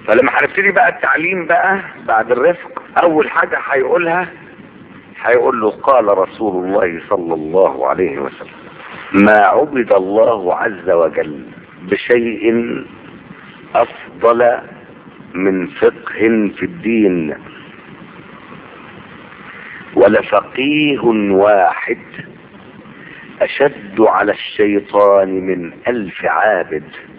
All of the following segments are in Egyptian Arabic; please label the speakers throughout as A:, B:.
A: فلما هنبتدي بقى التعليم بقى بعد الرفق اول حاجة هيقولها هيقول له قال رسول الله صلى الله عليه وسلم ما عبد الله عز وجل بشيء افضل من فقه في الدين ولفقيه واحد اشد على الشيطان من الف عابد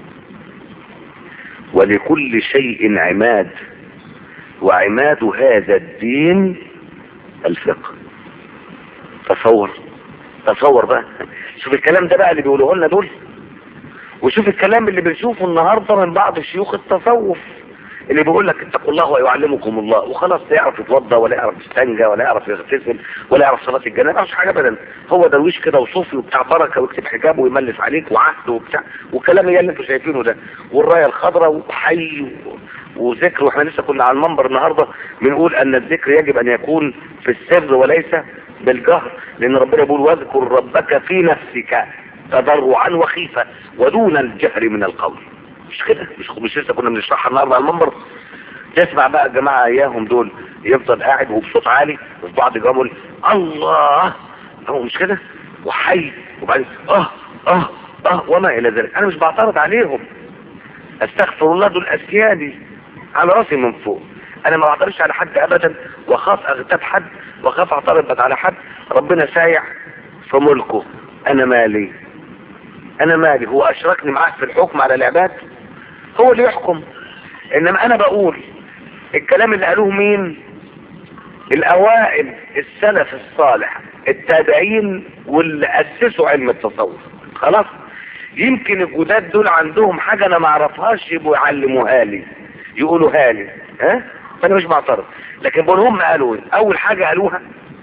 A: ولكل شيء عماد وعماد هذا الدين الفقه تصور تصور بقى شوف الكلام ده بقى اللي بيقولوه لنا دول وشوف الكلام اللي بنشوفه النهارده من بعض شيوخ التصوف اللي بيقول لك اتقوا الله ويعلمكم الله وخلاص لا يعرف يتوضى ولا يعرف يستنجى ولا يعرف يغتسل ولا يعرف صلاه الجنازه ما يعرفش حاجه ابدا هو درويش كده وصوفي وبتاع بركه ويكتب حجاب ويملس عليك وعهد وبتاع والكلام اللي انتوا شايفينه ده والرايه الخضراء وحي و... وذكر واحنا لسه كنا على المنبر النهارده بنقول ان الذكر يجب ان يكون في السر وليس بالجهر لان ربنا بيقول واذكر ربك في نفسك تضرعا وخيفه ودون الجهر من القول مش كده مش مش لسه كنا بنشرحها النهارده على المنبر تسمع بقى الجماعه اياهم دول يفضل قاعد وبصوت عالي وفي بعض يقول الله هو مش كده وحي وبعدين اه اه اه وما الى ذلك انا مش بعترض عليهم استغفر الله دول اسيادي على راسي من فوق انا ما بعترضش على حد ابدا واخاف اغتاب حد واخاف اعترض على حد ربنا سايع في ملكه انا مالي انا مالي هو اشركني معاه في الحكم على العباد هو اللي يحكم انما انا بقول الكلام اللي قالوه مين الاوائل السلف الصالح التابعين واللي اسسوا علم التصوف خلاص يمكن الجداد دول عندهم حاجة انا ما اعرفهاش يبقوا يعلموها لي يقولوها لي ها فانا مش معترض لكن بقول هم قالوا ايه اول حاجة قالوها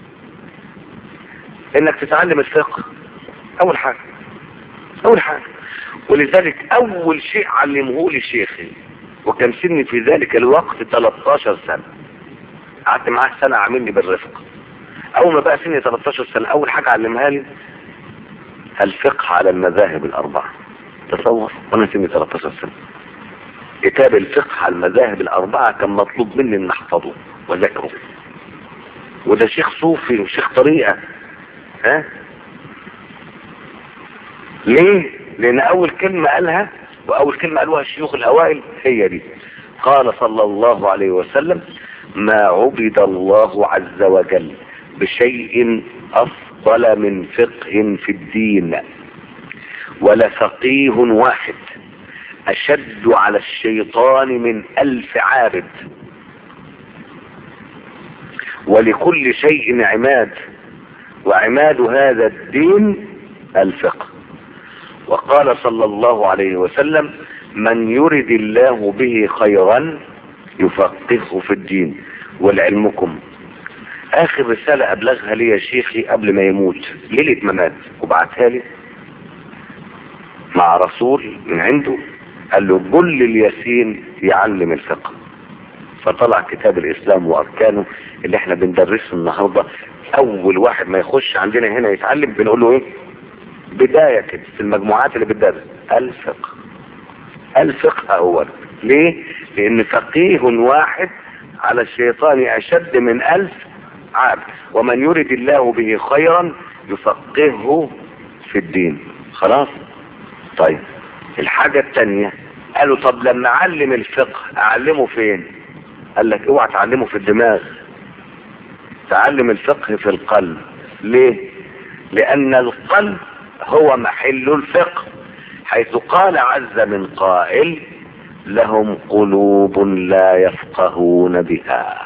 A: انك تتعلم الفقه اول حاجة اول حاجة ولذلك اول شيء علمه لي شيخي وكان سني في ذلك الوقت 13 سنة قعدت معاه سنة عاملني بالرفق اول ما بقى سني 13 سنة اول حاجة علمها لي الفقه على المذاهب الاربعة تصور وانا سني 13 سنة كتاب الفقه على المذاهب الاربعة كان مطلوب مني ان احفظه واذاكره وده شيخ صوفي وشيخ طريقة ها ليه لان اول كلمة قالها واول كلمة قالوها الشيوخ الاوائل هي دي قال صلى الله عليه وسلم ما عبد الله عز وجل بشيء افضل من فقه في الدين ولا فقيه واحد اشد على الشيطان من الف عابد ولكل شيء عماد وعماد هذا الدين الفقه وقال صلى الله عليه وسلم من يرد الله به خيرا يفقهه في الدين ولعلمكم اخر رسالة ابلغها لي يا شيخي قبل ما يموت ليلة ما مات وبعتها لي مع رسول من عنده قال له كل الياسين يعلم الفقه فطلع كتاب الاسلام واركانه اللي احنا بندرسه النهاردة اول واحد ما يخش عندنا هنا يتعلم بنقول له ايه بداية كده في المجموعات اللي بتدرس الفقه الفقه اولا ليه لان فقيه واحد على الشيطان اشد من الف عابد ومن يرد الله به خيرا يفقهه في الدين خلاص طيب الحاجة التانية قالوا طب لما اعلم الفقه اعلمه فين قال لك اوعى تعلمه في الدماغ تعلم الفقه في القلب ليه لان القلب هو محل الفقه حيث قال عز من قائل لهم قلوب لا يفقهون بها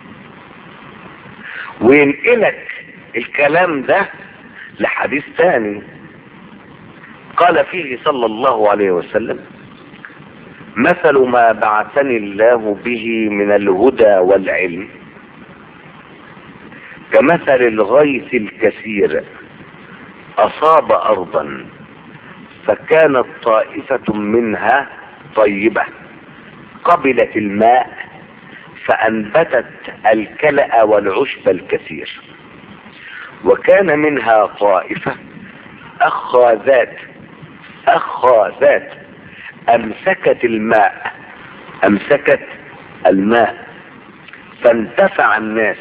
A: وينقلك الكلام ده لحديث ثاني قال فيه صلى الله عليه وسلم مثل ما بعثني الله به من الهدى والعلم كمثل الغيث الكثير اصاب ارضا فكانت طائفة منها طيبة قبلت الماء فانبتت الكلأ والعشب الكثير وكان منها طائفة اخاذات اخاذات امسكت الماء امسكت الماء فانتفع الناس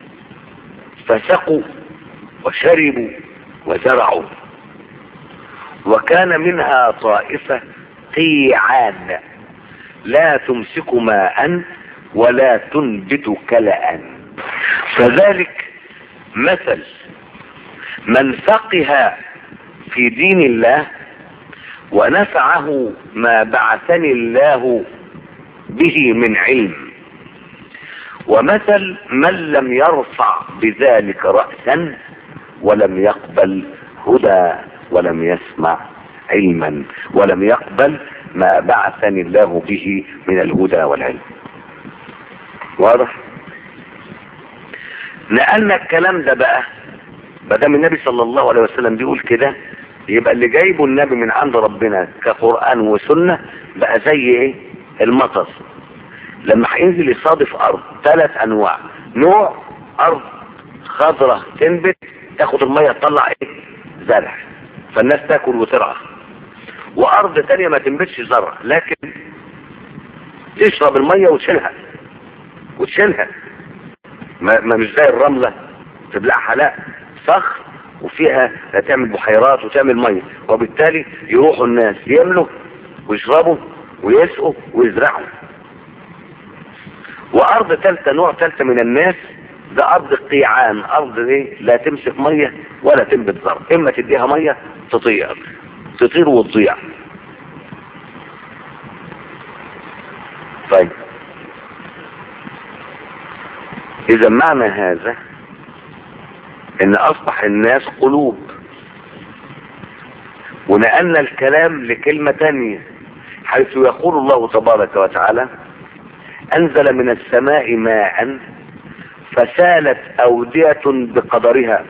A: فسقوا وشربوا وزرعوا وكان منها طائفة قيعان لا تمسك ماء ولا تنبت كلأ فذلك مثل من فقه في دين الله ونفعه ما بعثني الله به من علم ومثل من لم يرفع بذلك رأسا ولم يقبل هدى ولم يسمع علما ولم يقبل ما بعثني الله به من الهدى والعلم واضح نقلنا الكلام ده بقى بدام النبي صلى الله عليه وسلم بيقول كده يبقى اللي جايبه النبي من عند ربنا كقرآن وسنة بقى زي ايه المطر لما هينزل يصادف ارض ثلاث انواع نوع ارض خضرة تنبت تاخد المية تطلع ايه زرع فالناس تاكل وترعى وارض تانية ما تنبتش زرع لكن تشرب المية وتشيلها وتشيلها ما, ما مش زي الرملة تبلعها لا صخر وفيها تعمل بحيرات وتعمل مية وبالتالي يروحوا الناس يملوا ويشربوا ويسقوا ويزرعوا وارض ثالثة نوع ثالثة من الناس ده ارض قيعان ارض ايه لا تمسك مية ولا تنبت زرع اما تديها مية تطير تطير وتضيع طيب اذا معنى هذا ان اصبح الناس قلوب ونقلنا الكلام لكلمة تانية حيث يقول الله تبارك وتعالى انزل من السماء ماء فسالت اودية بقدرها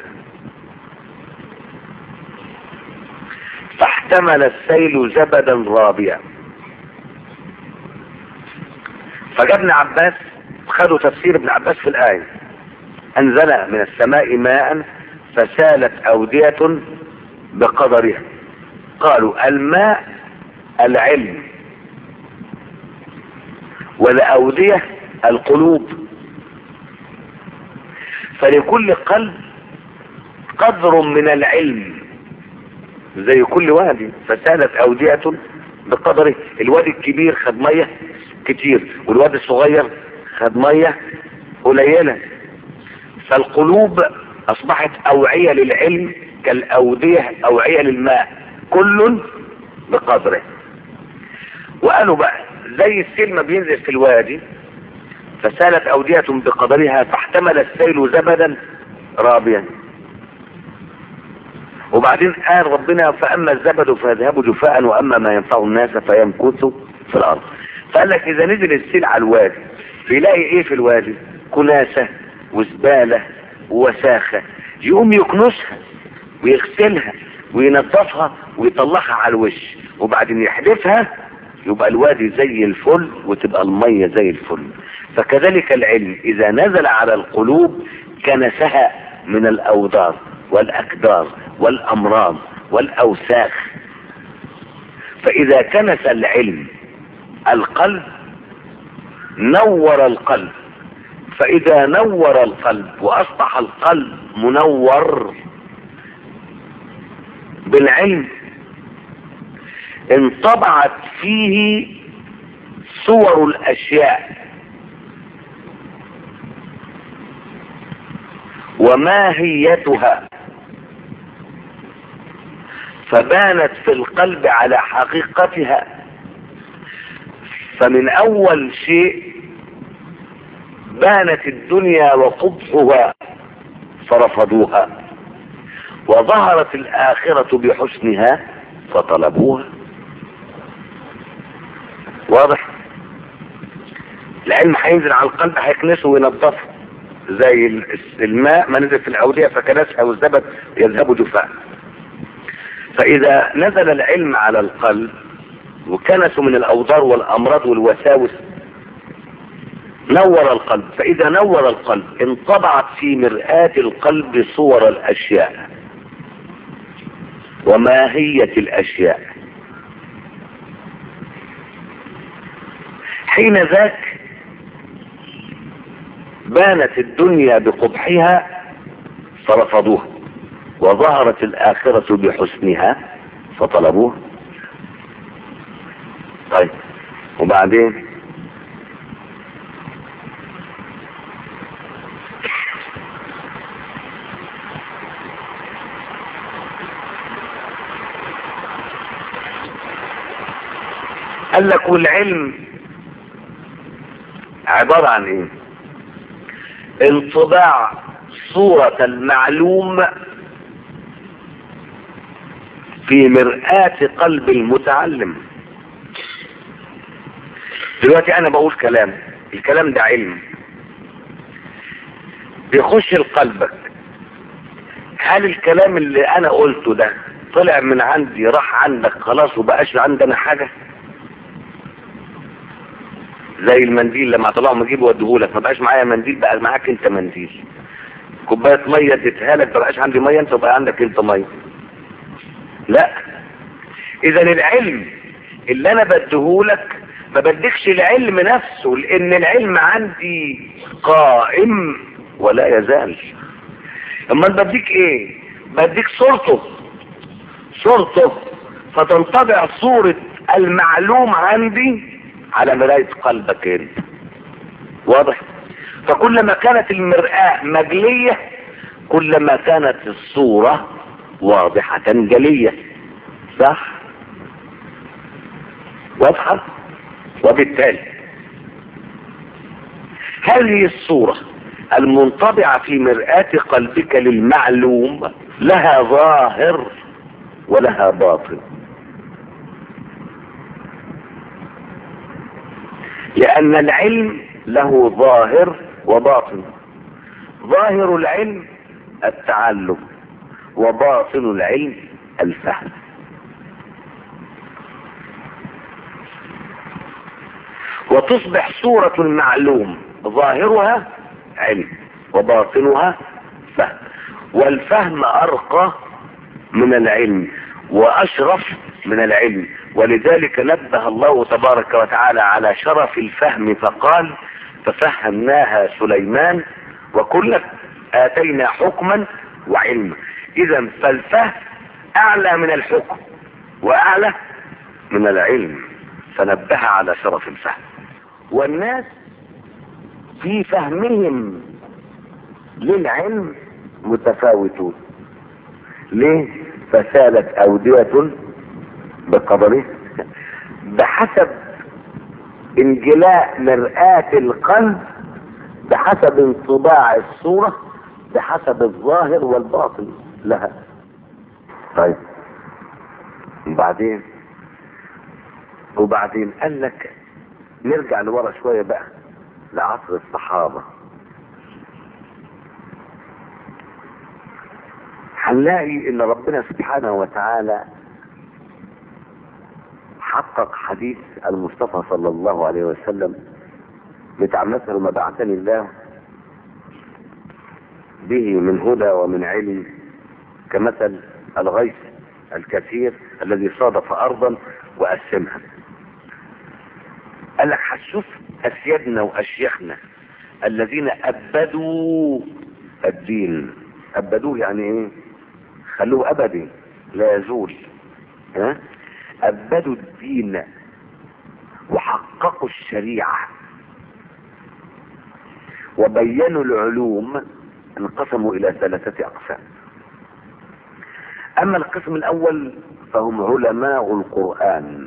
A: فاحتمل السيل زبدا رابيا فجاء ابن عباس خدوا تفسير ابن عباس في الآية أنزل من السماء ماء فسالت أودية بقدرها قالوا الماء العلم والأودية القلوب فلكل قلب قدر من العلم زي كل وادي فسالت أودية بقدره الوادي الكبير خد مية كتير والوادي الصغير خد مية قليلة فالقلوب اصبحت اوعية للعلم كالاودية اوعية للماء كل بقدره وقالوا بقى زي السيل ما بينزل في الوادي فسالت اودية بقدرها فاحتمل السيل زبدا رابيا وبعدين قال ربنا فاما الزبد فيذهب جفاء واما ما ينفع الناس فيمكث في الارض فقال لك اذا نزل السيل على الوادي بيلاقي ايه في الوادي كناسة وزبالة ووساخة يقوم يكنسها ويغسلها وينظفها ويطلعها على الوش وبعدين يحدفها يبقى الوادي زي الفل وتبقى المية زي الفل فكذلك العلم اذا نزل على القلوب كنسها من الاوضار والاكدار والامراض والاوساخ فاذا كنس العلم القلب نور القلب فاذا نور القلب واصبح القلب منور بالعلم انطبعت فيه صور الاشياء وماهيتها فبانت في القلب على حقيقتها فمن اول شيء بانت الدنيا وقبحها فرفضوها وظهرت الاخرة بحسنها فطلبوها واضح العلم هينزل على القلب هيكنسه وينظفه زي الماء ما نزل في الاودية فكنسها والزبد يذهب جفاء فاذا نزل العلم على القلب وكنسوا من الاوضار والامراض والوساوس نور القلب فاذا نور القلب انطبعت في مرآة القلب صور الاشياء وماهية الاشياء حين ذاك بانت الدنيا بقبحها فرفضوها وظهرت الآخرة بحسنها فطلبوها طيب وبعدين قال لك والعلم عبارة عن ايه انطباع صورة المعلوم في مرآة قلب المتعلم دلوقتي انا بقول كلام الكلام ده علم بيخش لقلبك هل الكلام اللي انا قلته ده طلع من عندي راح عندك خلاص وبقاش عندنا حاجة زي المنديل لما طلعوا اجيبه واديهولك ما بقاش معايا منديل بقى معاك انت منديل كوبايه ميه اديتها لك ما بقاش عندي ميه انت بقى عندك انت ميه لا اذا العلم اللي انا بديهولك ما بديكش العلم نفسه لان العلم عندي قائم ولا يزال اما بديك ايه بديك صورته صورته فتنطبع صورة المعلوم عندي على مراية قلبك انت واضح فكلما كانت المرآة مجلية كلما كانت الصورة واضحة جلية صح واضحة وبالتالي هذه الصورة المنطبعة في مرآة قلبك للمعلوم لها ظاهر ولها باطن لأن العلم له ظاهر وباطن ظاهر العلم التعلم وباطن العلم الفهم وتصبح صورة المعلوم ظاهرها علم وباطنها فهم والفهم أرقى من العلم وأشرف من العلم ولذلك نبه الله تبارك وتعالى على شرف الفهم فقال ففهمناها سليمان وكلا آتينا حكما وعلما إذا فالفهم أعلى من الحكم وأعلى من العلم فنبه على شرف الفهم والناس في فهمهم للعلم متفاوتون ليه فسالت أودية بقدره بحسب انجلاء مرآة القلب بحسب انطباع الصورة بحسب الظاهر والباطن لها طيب وبعدين وبعدين قال لك نرجع لورا شوية بقى لعصر الصحابة هنلاقي ان ربنا سبحانه وتعالى حقق حديث المصطفى صلى الله عليه وسلم بتاع مثل ما بعثني الله به من هدى ومن علم كمثل الغيث الكثير الذي صادف ارضا وقسمها قال لك هتشوف اسيادنا واشيخنا الذين ابدوا الدين ابدوه يعني ايه خلوه ابدي لا يزول ها أبدوا الدين وحققوا الشريعة وبينوا العلوم انقسموا إلى ثلاثة أقسام أما القسم الأول فهم علماء القرآن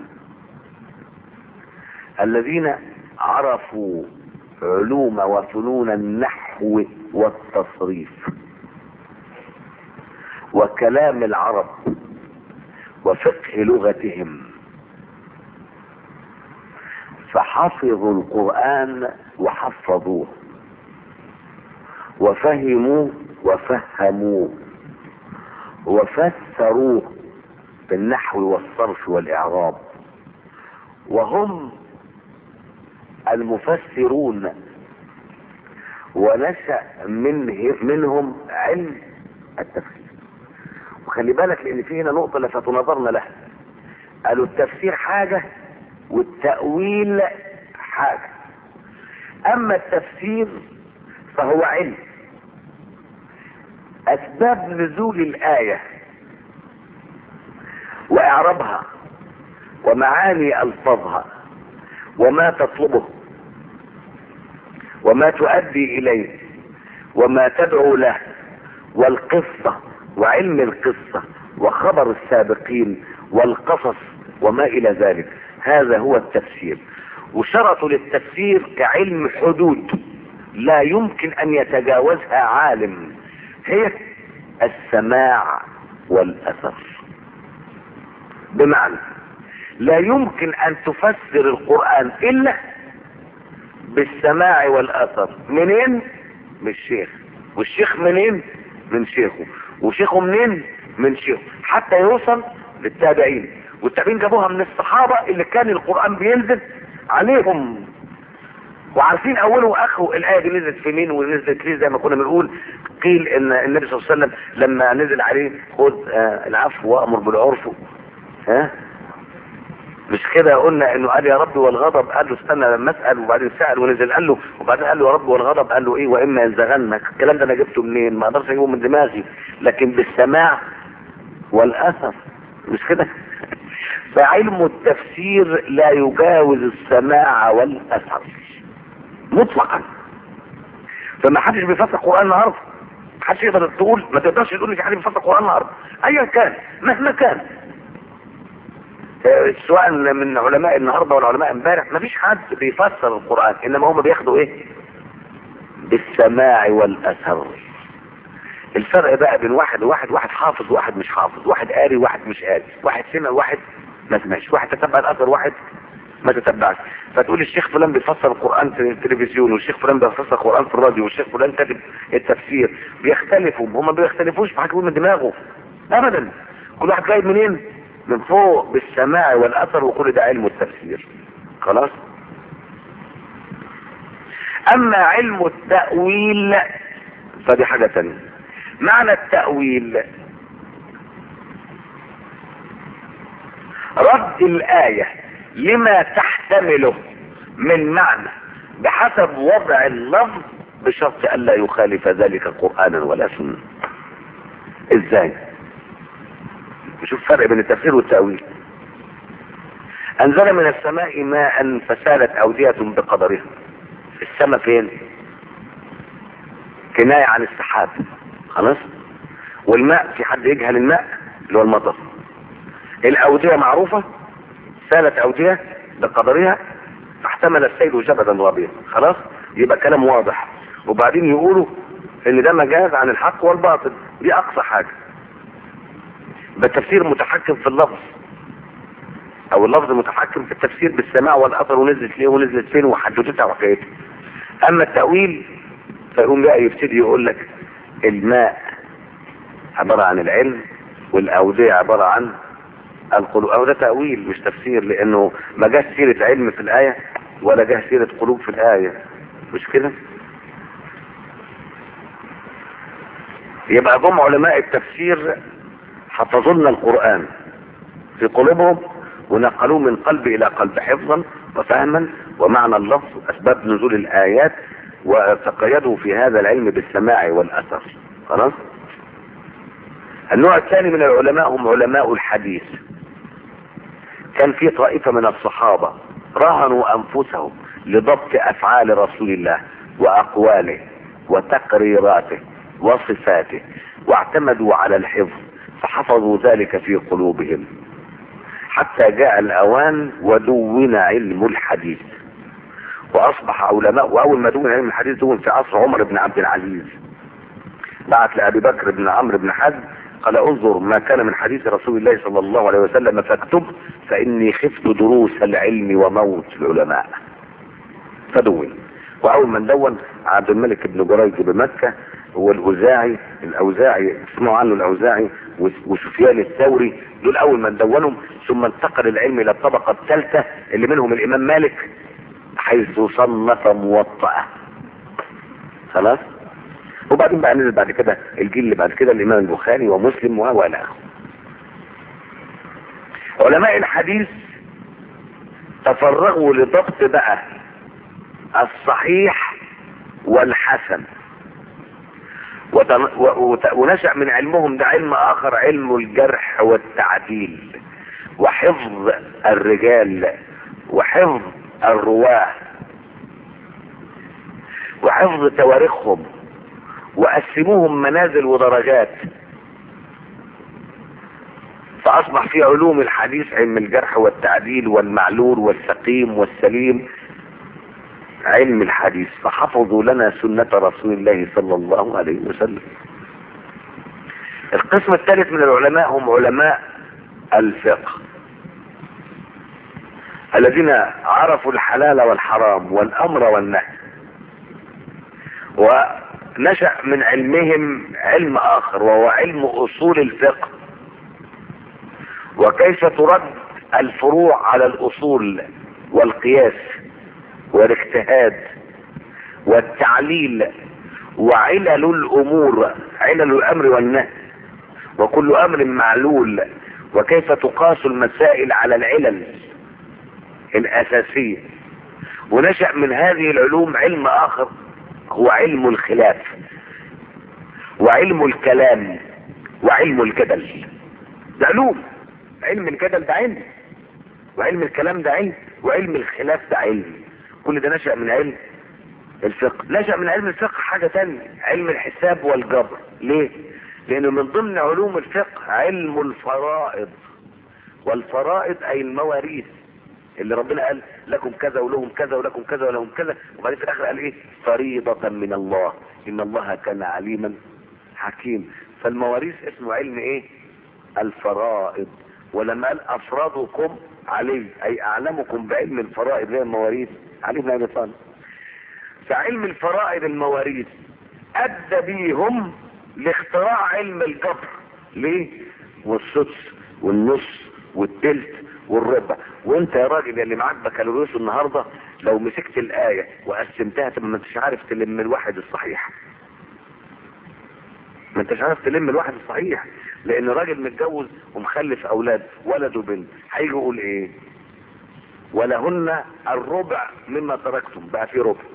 A: الذين عرفوا علوم وفنون النحو والتصريف وكلام العرب وفقه لغتهم فحفظوا القرآن وحفظوه وفهموا وفهموه وفسروه بالنحو والصرف والإعراب وهم المفسرون ونشأ منه منهم علم التفسير وخلي بالك لان في هنا نقطة لفت نظرنا لها قالوا التفسير حاجة والتأويل حاجة اما التفسير فهو علم اسباب نزول الاية واعرابها ومعاني الفاظها وما تطلبه وما تؤدي اليه وما تدعو له والقصة وعلم القصة وخبر السابقين والقصص وما الى ذلك هذا هو التفسير وشرطوا للتفسير كعلم حدود لا يمكن ان يتجاوزها عالم هي السماع والاثر بمعنى لا يمكن ان تفسر القرآن الا بالسماع والاثر منين من الشيخ والشيخ منين من شيخه وشيخه منين من شيخه حتى يوصل للتابعين والتابعين جابوها من الصحابة اللي كان القرآن بينزل عليهم وعارفين اوله واخره الايه دي نزلت في مين ونزلت ليه زي ما كنا بنقول قيل ان النبي صلى الله عليه وسلم لما نزل عليه خذ آه العفو وامر بالعرف ها مش كده قلنا انه قال يا رب والغضب قال له استنى لما اسال وبعدين سال ونزل قال له وبعدين قال له يا رب والغضب قال له ايه واما ينزغنك الكلام ده انا جبته منين ما اقدرش اجيبه من دماغي لكن بالسماع والاثر مش كده فعلم التفسير لا يجاوز السماع والاثر مطلقا فما حدش بيفسر القران النهارده محدش يقدر تقول ما تقدرش تقول لي في حد بيفسر القران النهارده ايا كان مهما كان سواء من علماء النهارده ولا علماء امبارح ما فيش حد بيفسر القران انما هم بياخدوا ايه بالسماع والاثر الفرق بقى بين واحد وواحد واحد حافظ وواحد مش حافظ واحد قاري وواحد مش قاري واحد سمع وواحد ما سمعش واحد تتبع الاثر واحد ما تتبعش فتقول الشيخ فلان بيفسر القرآن في التلفزيون والشيخ فلان بيفسر القرآن في الراديو والشيخ فلان كاتب التفسير بيختلفوا هم ما بيختلفوش في حاجة من دماغه ابدا كل واحد جايب منين من فوق بالسماع والاثر وكل ده علم التفسير خلاص اما علم التأويل فدي حاجة تانية معنى التأويل رد الآية لما تحتمله من معنى بحسب وضع اللفظ بشرط ألا يخالف ذلك قرآنا ولا سنة ازاي نشوف فرق بين التفسير والتأويل أنزل من السماء ماء فسالت أودية بقدرها السماء فين كناية عن السحاب خلاص والماء في حد يجهل الماء اللي هو المطر الأودية معروفة سالت أودية بقدرها فاحتمل السيل جبدا رابيا خلاص يبقى كلام واضح وبعدين يقولوا ان ده مجاز عن الحق والباطل دي اقصى حاجة بالتفسير متحكم في اللفظ او اللفظ متحكم في التفسير بالسماع والاثر ونزلت ليه ونزلت فين وحددتها وحكايتها اما التأويل فيقوم بقى يبتدي يقول لك الماء عبارة عن العلم والاودية عبارة عن القلوب او ده تأويل مش تفسير لانه ما جاش سيرة علم في الآية ولا جاش سيرة قلوب في الآية مش كده يبقى جم علماء التفسير حفظوا لنا القرآن في قلوبهم ونقلوه من قلب الى قلب حفظا وفهما ومعنى اللفظ اسباب نزول الايات وتقيدوا في هذا العلم بالسماع والاثر خلاص النوع الثاني من العلماء هم علماء الحديث كان في طائفة من الصحابة رهنوا انفسهم لضبط افعال رسول الله واقواله وتقريراته وصفاته واعتمدوا على الحفظ فحفظوا ذلك في قلوبهم حتى جاء الاوان ودون علم الحديث واصبح علماء واول ما دون علم الحديث دون في عصر عمر بن عبد العزيز بعت لابي بكر بن عمرو بن حزم قال انظر ما كان من حديث رسول الله صلى الله عليه وسلم فاكتب فاني خفت دروس العلم وموت العلماء فدون واول من دون عبد الملك بن جريج بمكة والاوزاعي الاوزاعي اسمعوا عنه الاوزاعي وسفيان الثوري دول اول من دونهم ثم انتقل العلم الى الطبقة الثالثة اللي منهم الامام مالك حيث صنف موطأة خلاص وبعدين بقى نزل بعد كده الجيل اللي بعد كده الامام البخاري ومسلم والى اخره علماء الحديث تفرغوا لضبط بقى الصحيح والحسن وتن- و- وت- ونشأ من علمهم ده علم آخر علم الجرح والتعديل وحفظ الرجال وحفظ الرواه وحفظ تواريخهم وقسموهم منازل ودرجات فأصبح في علوم الحديث علم الجرح والتعديل والمعلول والسقيم والسليم علم الحديث فحفظوا لنا سنة رسول الله صلى الله عليه وسلم القسم الثالث من العلماء هم علماء الفقه الذين عرفوا الحلال والحرام والأمر والنهي ونشأ من علمهم علم آخر وهو علم أصول الفقه وكيف ترد الفروع على الأصول والقياس والاجتهاد والتعليل وعلل الأمور علل الأمر والنهي وكل أمر معلول وكيف تقاس المسائل على العلل الأساسية ونشأ من هذه العلوم علم آخر هو علم الخلاف وعلم الكلام وعلم الجدل ده علوم علم الجدل ده علم وعلم الكلام ده علم وعلم الخلاف ده علم كل ده نشأ من علم الفقه نشأ من علم الفقه حاجة تانية علم الحساب والجبر ليه لانه من ضمن علوم الفقه علم الفرائض والفرائض اي المواريث اللي ربنا قال لكم كذا ولهم كذا ولكم كذا ولهم كذا وبعدين في الاخر قال ايه فريضة من الله ان الله كان عليما حكيم فالمواريث اسمه علم ايه الفرائض ولما قال افرادكم عليه اي اعلمكم بعلم الفرائض زي المواريث علي بن ابي طالب فعلم الفرائض المواريث ادى بيهم لاختراع علم الجبر ليه والسدس والنص والتلت والربع وانت يا راجل اللي معاك بكالوريوس النهارده لو مسكت الايه وقسمتها تبقى ما انتش عارف تلم الواحد الصحيح ما انتش عارف تلم الواحد الصحيح لان راجل متجوز ومخلف اولاد ولد وبنت هيجي يقول ايه ولهن الربع مما تركتم بقى في ربع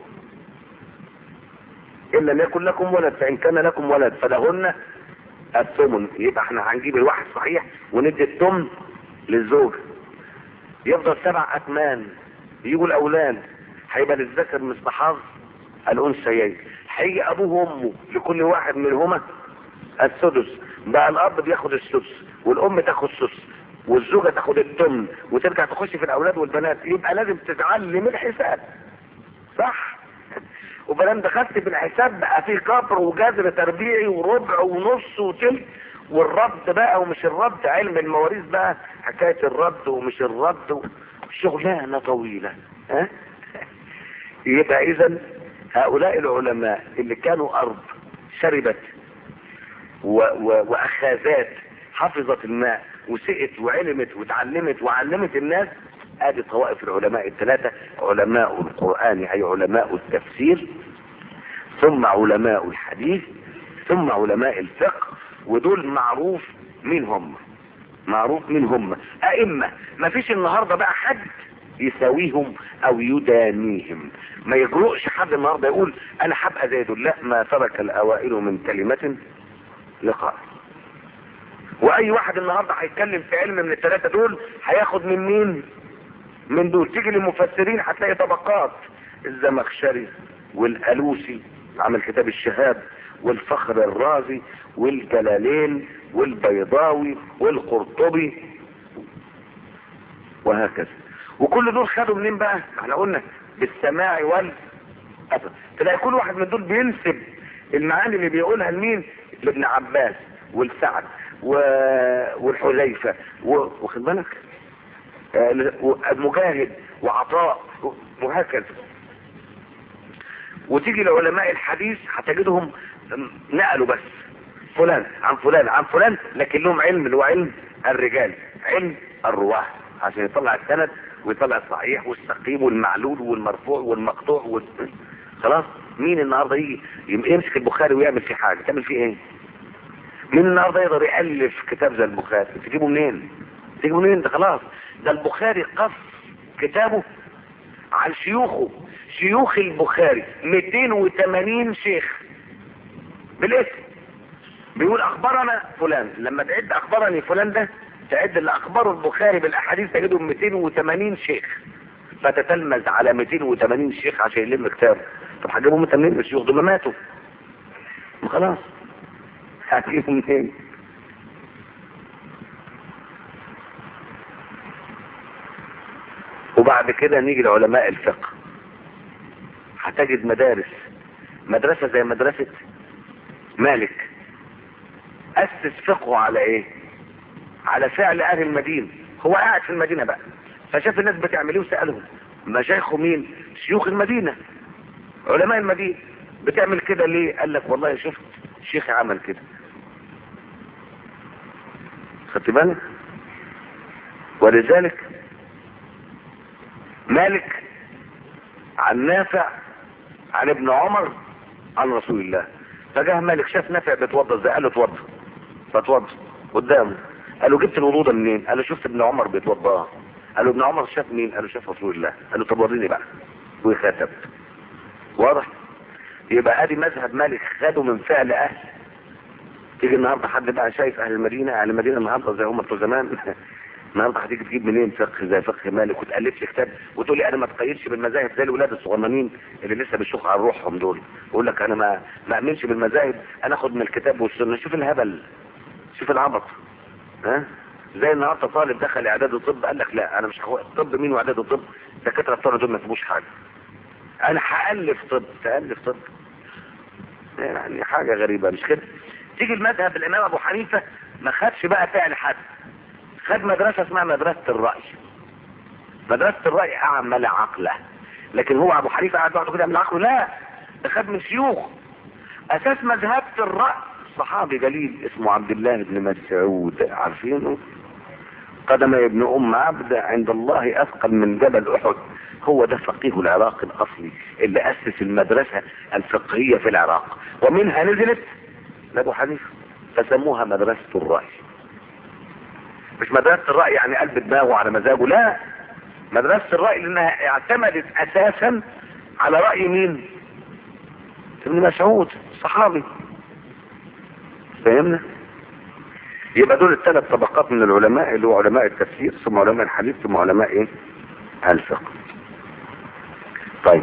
A: ان لم يكن لكم ولد فان كان لكم ولد فلهن الثمن يبقى احنا هنجيب الواحد صحيح وندي الثمن للزوج يفضل سبع اثمان يجوا الاولاد هيبقى للذكر مثل حظ الانثيين هيجي ابوه وامه لكل واحد منهما السدس بقى الاب بياخد السدس والام تاخد السدس والزوجة تاخد الثمن وترجع تخش في الاولاد والبنات يبقى لازم تتعلم الحساب صح وبلام دخلت في الحساب بقى فيه كبر وجذر تربيعي وربع ونص وتلت والرد بقى ومش الرد علم المواريث بقى حكاية الرد ومش الرد شغلانة طويلة ها يبقى اذا هؤلاء العلماء اللي كانوا ارض شربت و و واخاذات حفظت الماء وسقت وعلمت وتعلمت وعلمت الناس ادي طوائف العلماء الثلاثة علماء القرآن اي علماء التفسير ثم علماء الحديث ثم علماء الفقه ودول معروف مين هم معروف مين هم ائمة ما فيش النهاردة بقى حد يساويهم او يدانيهم ما يجرؤش حد النهاردة يقول انا هبقى زي دول لا ما ترك الاوائل من كلمة لقاء واي واحد النهاردة هيتكلم في علم من الثلاثة دول هياخد من مين من دول تيجي للمفسرين هتلاقي طبقات الزمخشري والالوسي عمل كتاب الشهاب والفخر الرازي والجلالين والبيضاوي والقرطبي وهكذا وكل دول خدوا منين بقى احنا قلنا بالسماع والاثر تلاقي كل واحد من دول بينسب المعاني اللي بيقولها لمين لابن عباس والسعد و... والحذيفه و... واخد بالك مجاهد وعطاء وهكذا وتيجي لعلماء الحديث هتجدهم نقلوا بس فلان عن فلان عن فلان لكن لهم علم اللي هو علم الرجال علم الرواه عشان يطلع السند ويطلع الصحيح والسقيم والمعلول والمرفوع والمقطوع وال... خلاص مين النهارده يجي يمسك البخاري ويعمل فيه حاجه تعمل فيه ايه مين النهارده يقدر يالف كتاب زي البخاري تجيبه منين تجيبه منين ده خلاص ده البخاري قص كتابه عن شيوخه شيوخ البخاري 280 شيخ بالاسم بيقول اخبرنا فلان لما تعد اخبرني فلان ده تعد اللي اخبره البخاري بالاحاديث تجدهم 280 شيخ فتتلمذ على 280 شيخ عشان يلم كتاب طب هجيبهم انت منين الشيوخ دول ماتوا ما خلاص هتجيبهم منين وبعد كده نيجي لعلماء الفقه هتجد مدارس مدرسة زي مدرسة مالك أسس فقهه على ايه على فعل اهل المدينة هو قاعد في المدينة بقى فشاف الناس بتعمل ايه وسألهم مشايخه مين شيوخ المدينة علماء المدينة بتعمل كده ليه قال لك والله شفت شيخ عمل كده خدت بالك ولذلك مالك عن نافع عن ابن عمر عن رسول الله فجاه مالك شاف نافع بيتوضا ازاي قال له اتوضا فتوضا قدامه قال له جبت الوضوء ده منين قال له شفت ابن عمر بيتوضا قال له ابن عمر شاف مين قال له شاف رسول الله قال له طب وريني بقى وخاتم واضح يبقى ادي مذهب مالك خده من فعل اهل تيجي النهارده حد بقى شايف اهل المدينه اهل المدينه النهارده زي هم بتوع زمان النهارده هتيجي تجيب منين فقه زي فقه مالك وتالف لي كتاب وتقول لي انا ما تقيدش بالمذاهب زي الولاد الصغننين اللي لسه بيشوخ على روحهم دول يقول لك انا ما ما امنش بالمذاهب انا اخد من الكتاب والسنه شوف الهبل شوف العبط ها زي النهارده طالب دخل اعداد الطب قال لك لا انا مش هاخد طب مين واعداد الطب الدكاتره بتوع دول ما يفهموش حاجه انا هالف طب تالف طب يعني حاجه غريبه مش كده تيجي المذهب الامام ابو حنيفه ما خدش بقى فعل حد خد مدرسة اسمها مدرسة الرأي مدرسة الرأي أعمل عقله لكن هو أبو حنيفة قاعد بعده كده من عقله لا ده خد من شيوخ أساس مذهبة الرأي صحابي جليل اسمه عبد الله بن مسعود عارفينه قدم ابن أم عبد عند الله أثقل من جبل أحد هو ده فقيه العراق الأصلي اللي أسس المدرسة الفقهية في العراق ومنها نزلت لأبو حنيفة فسموها مدرسة الرأي مش مدرسة الرأي يعني قلب دماغه على مزاجه لا مدرسة الرأي لانها اعتمدت اساسا على رأي مين ابن مسعود صحابي فهمنا يبقى دول الثلاث طبقات من العلماء اللي هو علماء التفسير ثم علماء الحديث ثم علماء ايه الفقه طيب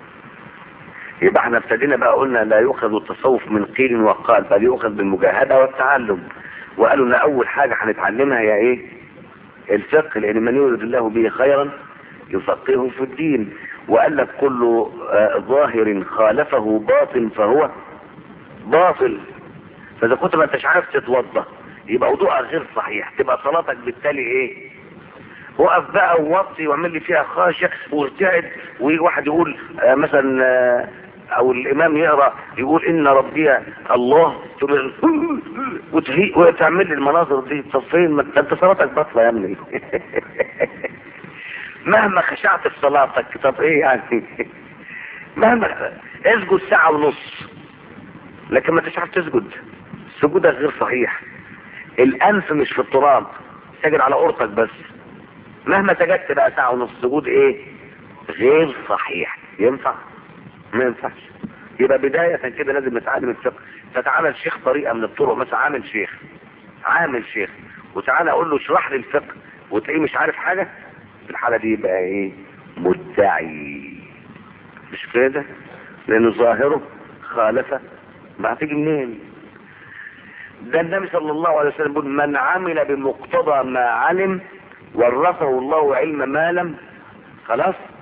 A: يبقى احنا ابتدينا بقى قلنا لا يؤخذ التصوف من قيل وقال بل يؤخذ بالمجاهدة والتعلم وقالوا ان اول حاجة هنتعلمها هي ايه الفقه لان من يريد الله به خيرا يفقهه في الدين وقال لك كل آه ظاهر خالفه باطن فهو باطل فاذا كنت ما انتش عارف تتوضا يبقى وضوءك غير صحيح تبقى صلاتك بالتالي ايه وقف بقى ووطي واعمل لي فيها خاشع وارتعد ويجي واحد يقول آه مثلا آه او الامام يقرا يقول ان ربي الله وتهي وتعمل لي المناظر دي طب فين ما انت صلاتك باطله يا ابني مهما خشعت في صلاتك طب ايه يعني مهما اسجد ساعه ونص لكن ما تشعر تسجد سجودك غير صحيح الانف مش في التراب سجد على قرطك بس مهما سجدت بقى ساعه ونص سجود ايه غير صحيح ينفع ما ينفعش يبقى بداية كده لازم نتعلم الفقه فتعالى الشيخ طريقة من الطرق مثلا عامل شيخ عامل شيخ وتعالى اقول له اشرح لي الفقه وتلاقيه مش عارف حاجة في الحالة دي يبقى ايه مدعي مش كده لان ظاهره خالفه ما هتيجي منين ده النبي صلى الله عليه وسلم بيقول من عمل بمقتضى ما علم ورثه الله علم ما لم خلاص